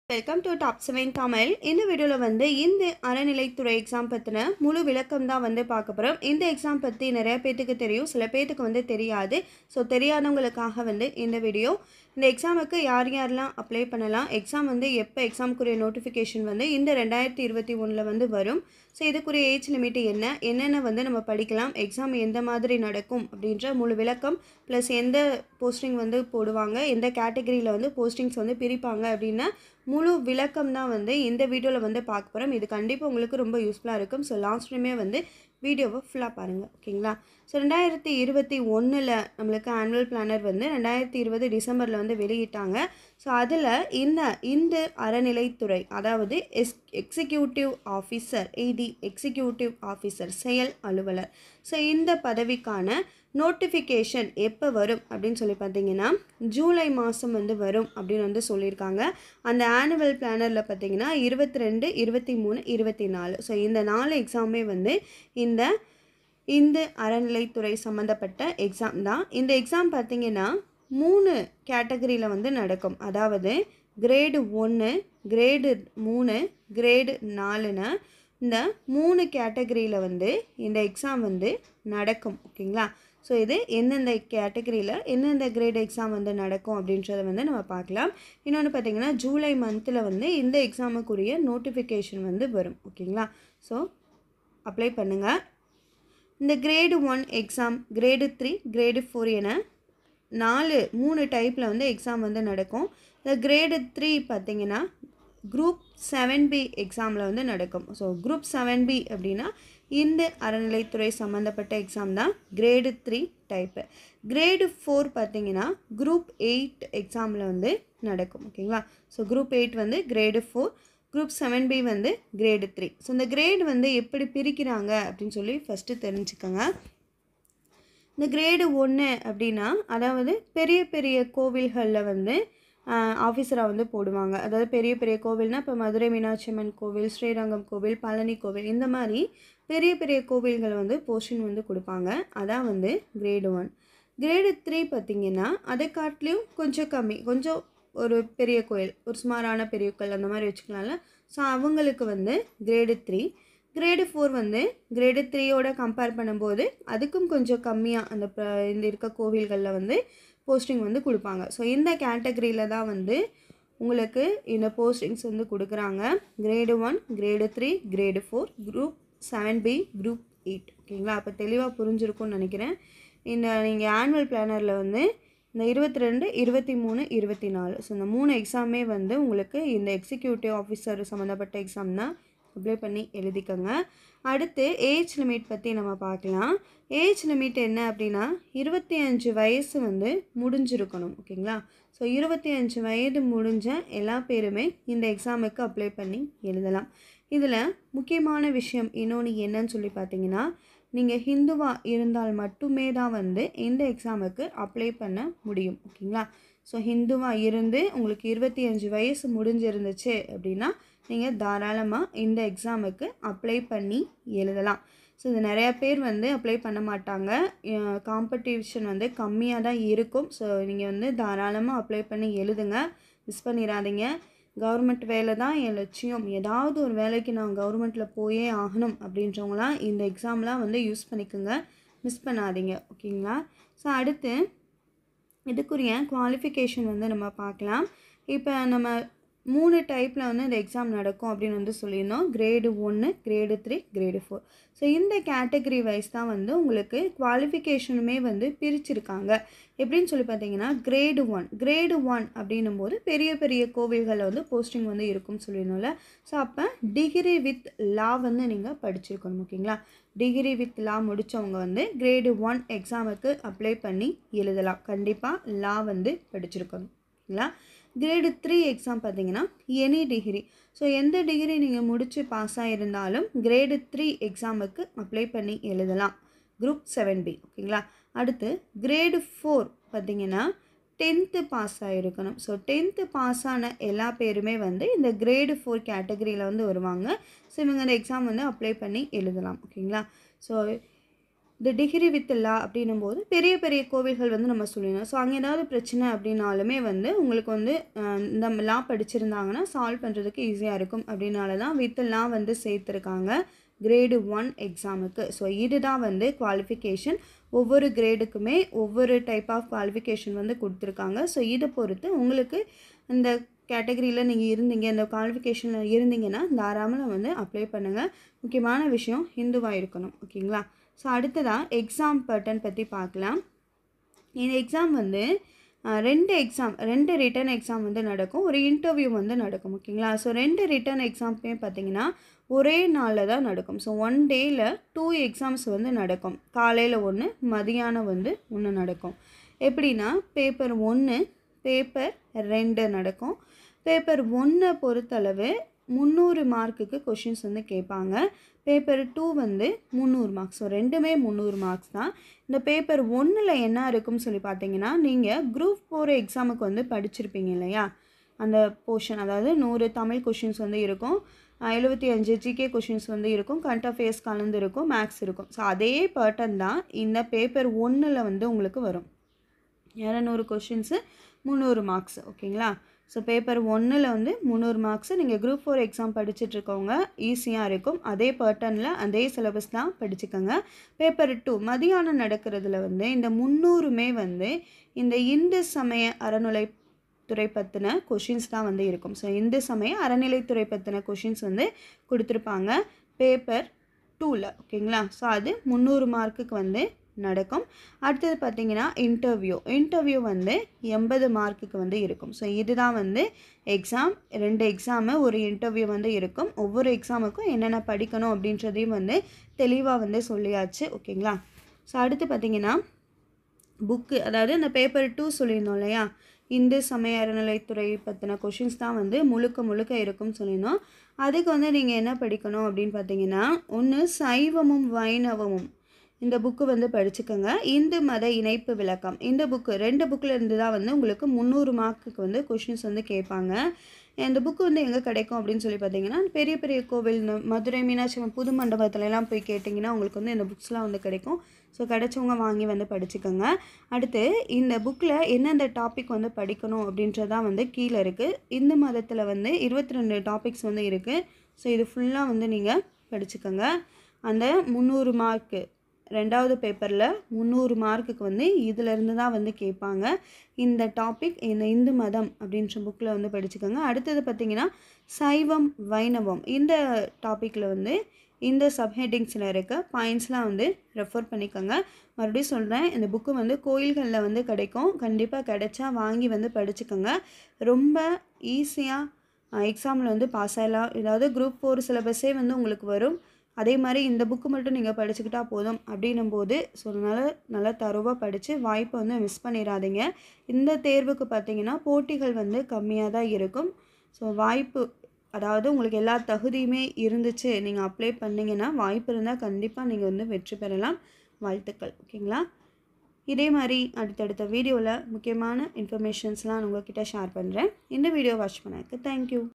welcome to top seven Tamil இந்த வீடியோவில் வந்து இந்த அறநிலைத்துறை எக்ஸாம் பற்றின முழு விளக்கம் தான் வந்து பார்க்க போகிறோம் இந்த எக்ஸாம் பற்றி நிறைய பேர்த்துக்கு தெரியும் சில பேர்த்துக்கு வந்து தெரியாது ஸோ தெரியாதவங்களுக்காக வந்து இந்த வீடியோ இந்த எக்ஸாமுக்கு யார் யாரெல்லாம் அப்ளை பண்ணலாம் எக்ஸாம் வந்து எப்போ எக்ஸாமுக்குரிய நோட்டிஃபிகேஷன் வந்து இந்த ரெண்டாயிரத்தி இருபத்தி ஒன்றில் வந்து வரும் ஸோ இதுக்குரிய ஏஜ் லிமிட் என்ன என்னென்ன வந்து நம்ம படிக்கலாம் எக்ஸாம் எந்த மாதிரி நடக்கும் அப்படின்ற முழு விளக்கம் ப்ளஸ் எந்த போஸ்டிங் வந்து போடுவாங்க எந்த கேட்டகரியில் வந்து போஸ்டிங்ஸ் வந்து பிரிப்பாங்க அப்படின்னா முழு விளக்கம் தான் வந்து இந்த வீடியோவில் வந்து பார்க்க போகிறோம் இது கண்டிப்பாக உங்களுக்கு ரொம்ப யூஸ்ஃபுல்லாக இருக்கும் ஸோ லாஸ்ட் டைமே வந்து வீடியோவை ஃபுல்லாக பாருங்கள் ஓகேங்களா ஸோ ரெண்டாயிரத்தி இருபத்தி ஒன்றில் நம்மளுக்கு ஆனுவல் பிளானர் வந்து ரெண்டாயிரத்தி இருபது டிசம்பரில் வந்து வெளியிட்டாங்க ஸோ அதில் இந்த இந்த அறநிலைத்துறை அதாவது எஸ் எக்ஸிக்யூட்டிவ் ஆஃபீஸர் ஏடி எக்ஸிக்யூட்டிவ் ஆஃபீஸர் செயல் அலுவலர் ஸோ இந்த பதவிக்கான நோட்டிஃபிகேஷன் எப்போ வரும் அப்படின்னு சொல்லி பார்த்தீங்கன்னா ஜூலை மாதம் வந்து வரும் அப்படின்னு வந்து சொல்லியிருக்காங்க அந்த ஆனுவல் பிளானரில் பார்த்தீங்கன்னா இருபத்தி ரெண்டு இருபத்தி மூணு இருபத்தி நாலு ஸோ இந்த நாலு எக்ஸாமே வந்து இந்த இந்து அறநிலைத்துறை சம்மந்தப்பட்ட எக்ஸாம் தான் இந்த எக்ஸாம் பார்த்தீங்கன்னா மூணு கேட்டகரியில் வந்து நடக்கும் அதாவது கிரேடு ஒன்று கிரேடு மூணு கிரேடு நாலுன்னு இந்த மூணு கேட்டகரியில் வந்து இந்த எக்ஸாம் வந்து நடக்கும் ஓகேங்களா ஸோ இது எந்தெந்த கேட்டகரியில் எந்தெந்த கிரேட் எக்ஸாம் வந்து நடக்கும் அப்படின்றத வந்து நம்ம பார்க்கலாம் இன்னொன்று பார்த்தீங்கன்னா ஜூலை மந்தில் வந்து இந்த எக்ஸாமுக்குரிய நோட்டிஃபிகேஷன் வந்து வரும் ஓகேங்களா ஸோ அப்ளை பண்ணுங்கள் இந்த grade one exam grade three grade four என நாலு மூணு டைப்பில் வந்து எக்ஸாம் வந்து நடக்கும் இந்த கிரேடு த்ரீ பார்த்தீங்கன்னா குரூப் செவன் பி எக்ஸாமில் வந்து நடக்கும் ஸோ குரூப் செவன் பி அப்படின்னா இந்த அறநிலைத்துறை சம்மந்தப்பட்ட எக்ஸாம் தான் grade three type grade four பார்த்தீங்கன்னா குரூப் எயிட் எக்ஸாமில் வந்து நடக்கும் ஓகேங்களா ஸோ குரூப் எயிட் வந்து grade four group seven B வந்து கிரேடு த்ரீ ஸோ இந்த கிரேடு வந்து எப்படி பிரிக்கிறாங்க அப்படின்னு சொல்லி ஃபஸ்ட்டு தெரிஞ்சுக்கோங்க இந்த கிரேடு ஒன்று அப்படின்னா அதாவது பெரிய பெரிய கோவில்களில் வந்து ஆஃபீஸராக வந்து போடுவாங்க அதாவது பெரிய பெரிய கோவில்னால் இப்போ மதுரை மீனாட்சி அம்மன் கோவில் ஸ்ரீரங்கம் கோவில் பழனி கோவில் இந்த மாதிரி பெரிய பெரிய கோவில்களை வந்து போர்ஷன் வந்து கொடுப்பாங்க அதான் வந்து கிரேடு ஒன் கிரேடு த்ரீ பார்த்திங்கன்னா அதை காட்டிலையும் கொஞ்சம் கம்மி கொஞ்சம் ஒரு பெரிய கோயில் ஒரு சுமாரான பெரிய கோயில் அந்த மாதிரி வச்சுக்கலாம்ல ஸோ அவங்களுக்கு வந்து கிரேடு த்ரீ கிரேடு ஃபோர் வந்து கிரேடு த்ரீயோட கம்பேர் பண்ணும்போது அதுக்கும் கொஞ்சம் கம்மியாக அந்த இந்த இருக்க கோவில்களில் வந்து போஸ்டிங் வந்து கொடுப்பாங்க ஸோ இந்த கேட்டகரியில் தான் வந்து உங்களுக்கு இந்த போஸ்டிங்ஸ் வந்து கொடுக்குறாங்க grade one grade three grade four group seven B group eight ஓகேங்களா அப்போ தெளிவாக புரிஞ்சிருக்கும்னு நினைக்கிறேன் இந்த நீங்கள் ஆனுவல் பிளானரில் வந்து இந்த இருபத்தி ரெண்டு இருபத்தி மூணு இருபத்தி நாலு ஸோ இந்த மூணு எக்ஸாமே வந்து உங்களுக்கு இந்த எக்ஸிக்யூட்டிவ் ஆஃபீஸர் சம்மந்தப்பட்ட எக்ஸாம் தான் அப்ளை பண்ணி எழுதிக்கோங்க அடுத்து ஏஜ் லிமிட் பற்றி நம்ம பார்க்கலாம் ஏஜ் லிமிட் என்ன அப்படின்னா இருபத்தி அஞ்சு வயசு வந்து முடிஞ்சிருக்கணும் ஓகேங்களா ஸோ இருபத்தி அஞ்சு வயது முடிஞ்ச எல்லா பேருமே இந்த எக்ஸாமுக்கு அப்ளை பண்ணி எழுதலாம் இதில் முக்கியமான விஷயம் இன்னொன்று என்னன்னு சொல்லி பார்த்தீங்கன்னா நீங்கள் ஹிந்துவாக இருந்தால் மட்டுமே தான் வந்து இந்த எக்ஸாமுக்கு அப்ளை பண்ண முடியும் ஓகேங்களா ஸோ ஹிந்துவாக இருந்து உங்களுக்கு இருபத்தி அஞ்சு வயசு முடிஞ்சிருந்துச்சு அப்படின்னா நீங்கள் தாராளமாக இந்த எக்ஸாமுக்கு அப்ளை பண்ணி எழுதலாம் ஸோ இது நிறையா பேர் வந்து அப்ளை பண்ண மாட்டாங்க காம்படிஷன் வந்து கம்மியாக தான் இருக்கும் ஸோ நீங்கள் வந்து தாராளமாக அப்ளை பண்ணி எழுதுங்க மிஸ் பண்ணிடாதீங்க கவர்மெண்ட் வேலை தான் என் லட்சியம் ஏதாவது ஒரு வேலைக்கு நான் கவர்மெண்ட்டில் போயே ஆகணும் அப்படின்றவங்களாம் இந்த எக்ஸாம்லாம் வந்து யூஸ் பண்ணிக்கோங்க மிஸ் பண்ணாதீங்க ஓகேங்களா ஸோ அடுத்து இதுக்குரிய குவாலிஃபிகேஷன் வந்து நம்ம பார்க்கலாம் இப்போ நம்ம மூணு டைப்பில் வந்து இந்த எக்ஸாம் நடக்கும் அப்படின்னு வந்து சொல்லியிருந்தோம் கிரேடு ஒன்று grade three grade four so இந்த கேட்டகரி வைஸ் தான் வந்து உங்களுக்கு குவாலிஃபிகேஷனுமே வந்து பிரிச்சிருக்காங்க எப்படின்னு சொல்லி பார்த்தீங்கன்னா கிரேடு ஒன் கிரேடு ஒன் அப்படின்னும் போது பெரிய பெரிய கோவில்களில் வந்து போஸ்டிங் வந்து இருக்கும்னு சொல்லிடணும்ல ஸோ அப்போ டிகிரி வித் லா வந்து நீங்கள் படிச்சிருக்கணும் ஓகேங்களா டிகிரி வித் லா முடித்தவங்க வந்து கிரேடு ஒன் எக்ஸாமுக்கு அப்ளை பண்ணி எழுதலாம் கண்டிப்பாக லா வந்து படிச்சிருக்கணும் ஓகேங்களா கிரேடு த்ரீ எக்ஸாம் பார்த்தீங்கன்னா எனி டிகிரி ஸோ எந்த டிகிரி நீங்கள் முடித்து பாஸ் ஆகிருந்தாலும் கிரேடு த்ரீ எக்ஸாமுக்கு அப்ளை பண்ணி எழுதலாம் குரூப் செவன் பி ஓகேங்களா அடுத்து கிரேடு ஃபோர் பார்த்தீங்கன்னா டென்த்து பாஸ் ஆகிருக்கணும் ஸோ டென்த்து பாஸ் ஆன எல்லா பேருமே வந்து இந்த கிரேடு ஃபோர் கேட்டகரியில் வந்து வருவாங்க ஸோ இவங்க அந்த எக்ஸாம் வந்து அப்ளை பண்ணி எழுதலாம் ஓகேங்களா ஸோ இந்த டிகிரி வித் லா அப்படின்னும் போது பெரிய பெரிய கோவில்கள் வந்து நம்ம சொல்லிடணும் ஸோ அங்கே ஏதாவது பிரச்சனை அப்படின்னாலுமே வந்து உங்களுக்கு வந்து அஹ், இந்த லா படிச்சிருந்தாங்கன்னா சால்வ் பண்ணுறதுக்கு ஈஸியாக இருக்கும் அப்படின்னால தான் வித் லா வந்து சேர்த்துருக்காங்க கிரேடு ஒன் எக்ஸாமுக்கு ஸோ இதுதான் வந்து குவாலிஃபிகேஷன் ஒவ்வொரு கிரேடுக்குமே ஒவ்வொரு டைப் ஆஃப் குவாலிஃபிகேஷன் வந்து கொடுத்துருக்காங்க ஸோ இதை பொறுத்து உங்களுக்கு இந்த கேட்டகரியில் நீங்கள் இருந்தீங்க இந்த குவாலிஃபிகேஷனில் இருந்தீங்கன்னா தாராளமாக வந்து அப்ளை பண்ணுங்கள் முக்கியமான விஷயம் ஹிந்துவாக இருக்கணும் ஓகேங்களா ஸோ அடுத்ததாக எக்ஸாம் பேட்டர்ன் பற்றி பார்க்கலாம் இந்த எக்ஸாம் வந்து அஹ், ரெண்டு எக்ஸாம் ரெண்டு ரிட்டன் எக்ஸாம் வந்து நடக்கும் ஒரு இன்டர்வியூ வந்து நடக்கும் ஓகேங்களா ஸோ ரெண்டு ரிட்டன் எக்ஸாம்மே பார்த்தீங்கன்னா ஒரே நாளில் தான் நடக்கும் ஸோ ஒன் டேயில் டூ எக்ஸாம்ஸ் வந்து நடக்கும் காலையில் ஒன்று மதியானம் வந்து ஒன்று நடக்கும் எப்படின்னா பேப்பர் ஒன்று பேப்பர் ரெண்டு நடக்கும் பேப்பர் ஒன்றை பொறுத்தளவு முந்நூறு மார்க்குக்கு கொஷின்ஸ் வந்து கேட்பாங்க பேப்பர் டூ வந்து முந்நூறு மார்க்ஸ் ஸோ ரெண்டுமே முந்நூறு மார்க்ஸ் தான் இந்த பேப்பர் ஒன்றில் என்ன இருக்கும்னு சொல்லி பார்த்தீங்கன்னா நீங்கள் குரூப் ஃபோர் எக்ஸாமுக்கு வந்து படிச்சிருப்பீங்க இல்லையா அந்த போர்ஷன் அதாவது நூறு தமிழ் கொஷின்ஸ் வந்து இருக்கும் எழுபத்தி அஞ்சு ஜிகே கொஷின்ஸ் வந்து இருக்கும் கரண்ட் அஃபேர்ஸ் கலந்து இருக்கும் மேக்ஸ் இருக்கும் ஸோ அதே பேட்டர்ன் தான் இந்த பேப்பர் ஒன்றில் வந்து உங்களுக்கு வரும் இரநூறு கொஷின்ஸு முந்நூறு மார்க்ஸ் ஓகேங்களா ஸோ பேப்பர் ஒன்றில் வந்து முந்நூறு மார்க்ஸு நீங்கள் குரூப் ஃபோர் எக்ஸாம் படிச்சுட்டு இருக்கவங்க ஈஸியாக இருக்கும் அதே பேட்டர்னில் அதே சிலபஸ் தான் படிச்சுக்கோங்க பேப்பர் டூ மதியானம் நடக்கிறதுல வந்து இந்த முந்நூறுமே வந்து இந்த இந்து சமய அறநிலைத்துறை பற்றின கொஷின்ஸ் தான் வந்து இருக்கும் ஸோ இந்து சமய அறநிலைத்துறை பற்றின கொஷின்ஸ் வந்து கொடுத்துருப்பாங்க பேப்பர் டூவில் ஓகேங்களா ஸோ அது முந்நூறு மார்க்குக்கு வந்து நடக்கும் அடுத்தது பார்த்தீங்கன்னா இன்டர்வியூ இன்டர்வியூ வந்து எண்பது மார்க்குக்கு வந்து இருக்கும் ஸோ இதுதான் வந்து எக்ஸாம் ரெண்டு எக்ஸாமு ஒரு இன்டர்வியூ வந்து இருக்கும் ஒவ்வொரு எக்ஸாமுக்கும் என்னென்ன படிக்கணும் அப்படின்றதையும் வந்து தெளிவாக வந்து சொல்லியாச்சு ஓகேங்களா ஸோ அடுத்து பார்த்தீங்கன்னா புக்கு அதாவது இந்த பேப்பர் டூ சொல்லியிருந்தோம் இல்லையா இந்து சமய அறநிலைத்துறை பற்றின கொஷின்ஸ் தான் வந்து முழுக்க முழுக்க இருக்கும்னு சொல்லியிருந்தோம் அதுக்கு வந்து நீங்கள் என்ன படிக்கணும் அப்படின்னு பார்த்தீங்கன்னா ஒன்று சைவமும் வைணவமும் இந்த புக்கு வந்து படிச்சுக்கோங்க இந்து மத இணைப்பு விளக்கம் இந்த புக்கு ரெண்டு புக்கில் இருந்து தான் வந்து உங்களுக்கு முந்நூறு மார்க்குக்கு வந்து கொஷின்ஸ் வந்து கேட்பாங்க இந்த புக்கு வந்து எங்கே கிடைக்கும் அப்படின்னு சொல்லி பார்த்தீங்கன்னா பெரிய பெரிய கோவில் இந்த மதுரை மீனாட்சி அம்மன் புது மண்டபத்துல எல்லாம் போய் கேட்டிங்கன்னா உங்களுக்கு வந்து இந்த புக்ஸ்லாம் வந்து கிடைக்கும் ஸோ கிடைச்சவங்க வாங்கி வந்து படிச்சுக்கோங்க அடுத்து இந்த புக்கில் எந்தெந்த டாபிக் வந்து படிக்கணும் அப்படின்றதான் வந்து கீழே இருக்குது இந்து மதத்தில் வந்து இருபத்தி ரெண்டு டாபிக்ஸ் வந்து இருக்குது ஸோ இது ஃபுல்லாக வந்து நீங்கள் படிச்சுக்கோங்க அந்த முந்நூறு மார்க்கு ரெண்டாவது பேப்பரில் முந்நூறு மார்க்குக்கு வந்து இதிலேருந்து தான் வந்து கேட்பாங்க இந்த டாபிக் இந்த இந்து மதம் அப்படின்ற புக்கில் வந்து படிச்சுக்கோங்க அடுத்தது பார்த்திங்கன்னா சைவம் வைணவம் இந்த டாப்பிக்கில் வந்து இந்த சப்ஹெட்டிங்ஸில் இருக்க பாயிண்ட்ஸ்லாம் வந்து ரெஃபர் பண்ணிக்கோங்க மறுபடியும் சொல்கிறேன் இந்த புக்கு வந்து கோயில்களில் வந்து கிடைக்கும் கண்டிப்பாக கிடைச்சா வாங்கி வந்து படிச்சுக்கோங்க ரொம்ப ஈஸியாக எக்ஸாமில் வந்து பாஸ் ஆகலாம் ஏதாவது குரூப் ஃபோர் சிலபஸே வந்து உங்களுக்கு வரும் அதே மாதிரி இந்த புக்கு மட்டும் நீங்கள் படிச்சுக்கிட்டா போதும் அப்படின்னும் போது ஸோ அதனால் நல்லா தரோவாக படித்து வாய்ப்பை வந்து மிஸ் பண்ணிடாதீங்க இந்த தேர்வுக்கு பார்த்தீங்கன்னா போட்டிகள் வந்து கம்மியாக தான் இருக்கும் ஸோ வாய்ப்பு அதாவது உங்களுக்கு எல்லா தகுதியுமே இருந்துச்சு நீங்கள் அப்ளை பண்ணிங்கன்னா வாய்ப்பு இருந்தால் கண்டிப்பாக நீங்கள் வந்து வெற்றி பெறலாம் வாழ்த்துக்கள் ஓகேங்களா இதே மாதிரி அடுத்தடுத்த வீடியோவில் முக்கியமான இன்ஃபர்மேஷன்ஸ்லாம் நான் உங்ககிட்ட ஷேர் பண்ணுறேன் இந்த வீடியோ வாட்ச் பண்ணதுக்கு தேங்க்யூ